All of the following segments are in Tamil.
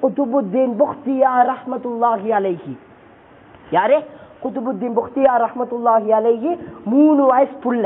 குத்துபுத்தீன் புக்தியா ரஹ்மத்துல்லாஹி அலைஹி யாரு குத்துபுத்தீன் புக்தியா ரஹ்மத்துல்லாஹி அலைஹி மூணு வயசு புள்ள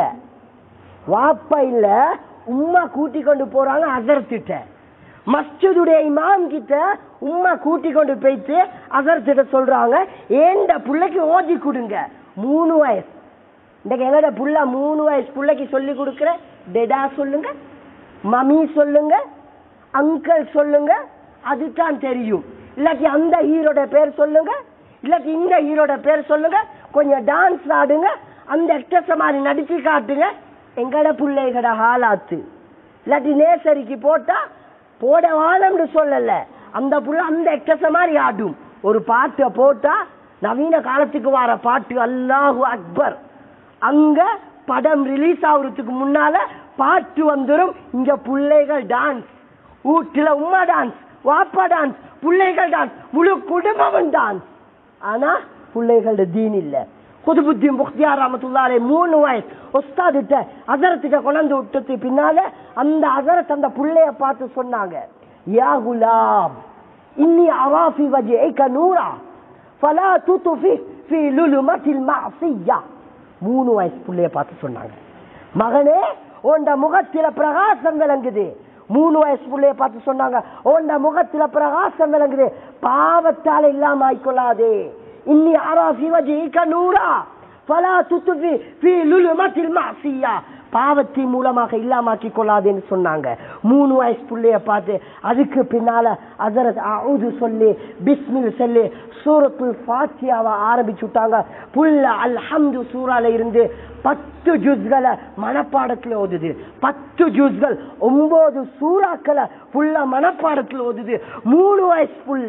வாப்பா இல்ல உம்மா கூட்டி கொண்டு போறாங்க அசர்த்திட்ட மஸ்ஜிதுடைய இமாம் கிட்ட உம்மா கூட்டி கொண்டு போயிட்டு அசர்த்திட்ட சொல்றாங்க ஏண்ட புள்ளைக்கு ஓதி கொடுங்க மூணு வயசு இன்னைக்கு எங்கட புள்ள மூணு வயசு புள்ளைக்கு சொல்லி கொடுக்குற டெடா சொல்லுங்க மம்மி சொல்லுங்க அங்கிள் சொல்லுங்க அதுதான் தெரியும் இல்லாட்டி அந்த ஹீரோட பேர் சொல்லுங்க இல்லாட்டி இந்த ஹீரோட பேர் சொல்லுங்க கொஞ்சம் டான்ஸ் ஆடுங்க அந்த எக்டர்ஸ மாதிரி நடிச்சு காட்டுங்க எங்கட பிள்ளைகட ஹாலாத்து இல்லாட்டி நேசரிக்கு போட்டா போட வாழம்னு சொல்லல அந்த புள்ள அந்த எக்டர்ஸ மாதிரி ஆடும் ஒரு பாட்டை போட்டா நவீன காலத்துக்கு வர பாட்டு அல்லாஹு அக்பர் அங்க படம் ரிலீஸ் ஆகுறதுக்கு முன்னால பாட்டு வந்துரும் இங்க பிள்ளைகள் டான்ஸ் வீட்டுல உமா டான்ஸ் வாப்பா டான்ஸ் பிள்ளைகள் டான்ஸ் முழு குடும்பமும் டான்ஸ் ஆனா பிள்ளைகளோட தீன் இல்ல குதுபுத்தி முக்தியார் ரமத்துல்லாலே மூணு வயசு ஒஸ்தாதிட்ட அசரத்திட்ட கொண்டாந்து விட்டது பின்னால அந்த அசரத் அந்த புள்ளைய பார்த்து சொன்னாங்க யா குலாம் இன்னி அராஃபி வஜேக நூரா ஃபலா துதுஃபி ஃபி லுலுமத்தில் மஅசியா மூணு வயசு புள்ளைய பார்த்து சொன்னாங்க மகனே உண்ட முகத்தில பிரகாசம் விளங்குது மூணு வயசு புள்ளைய பார்த்து சொன்னாங்க உண்ட முகத்தில பிரகாசம் விளங்குது பாவத்தால இல்லாம ஆய்க்கொள்ளாதே இன்னி அராஃபி வஜீக நூரா ஃபலா துத்துஃபி ஃபீ லுலுமத்தில் மஅசியா பாவத்தின் மூலமாக இல்லாமாக்கி கொள்ளாதேன்னு சொன்னாங்க மூணு வயசு புள்ளைய பார்த்து அதுக்கு பின்னால அசரத் அவுது சொல்லி பிஸ்மில் சொல்லி சூரத்துல் ஃபாத்தியாவை ஆரம்பிச்சு விட்டாங்க புல்ல அல்ஹம்து சூறால இருந்து பத்து ஜூஸ்களை மனப்பாடத்துல ஓதுது பத்து ஜூஸ்கள் ஒன்பது சூறாக்களை புல்ல மனப்பாடத்துல ஓதுது மூணு வயசு புள்ள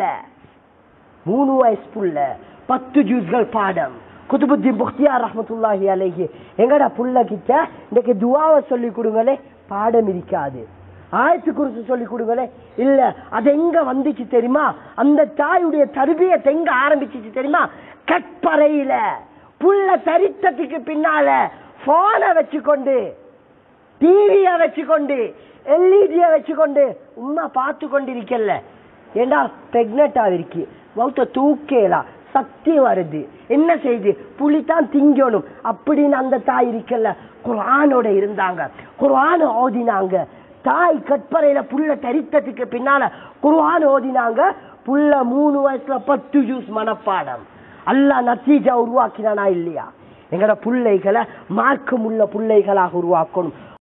மூணு வயசு புள்ள பத்து ஜூஸ்கள் பாடம் குதுபுத்தி புக்தியார் ரஹமத்துல்லாஹி அலைஹி எங்கட புள்ள கிட்ட இன்னைக்கு துவாவை சொல்லி கொடுங்களே பாடம் இருக்காது ஆயத்து குறித்து சொல்லி கொடுங்களே இல்ல அது எங்க வந்துச்சு தெரியுமா அந்த தாயுடைய தருபியத்தை எங்க ஆரம்பிச்சிச்சு தெரியுமா கற்பறையில புள்ள தரித்தத்துக்கு பின்னால போனை வச்சுக்கொண்டு டிவிய வச்சுக்கொண்டு எல்இடிய வச்சுக்கொண்டு உம்மா பார்த்து கொண்டிருக்கல ஏண்டா பிரெக்னெண்டா இருக்கு வௌத்த தூக்கேலாம் சக்தி வருது என்ன செய்து புலிதான் திங்கணும் அப்படின்னு அந்த தாய் இருக்கல குர்ஆனோட இருந்தாங்க குர்ஆன் ஓதினாங்க தாய் கற்பறையில புள்ள தரித்ததுக்கு பின்னால குர்ஆன் ஓதினாங்க புள்ள மூணு வயசுல பத்து ஜூஸ் மனப்பாடம் அல்லாஹ் நத்தீஜா உருவாக்கினானா இல்லையா எங்கட பிள்ளைகளை மார்க்கம் உள்ள பிள்ளைகளாக உருவாக்கணும்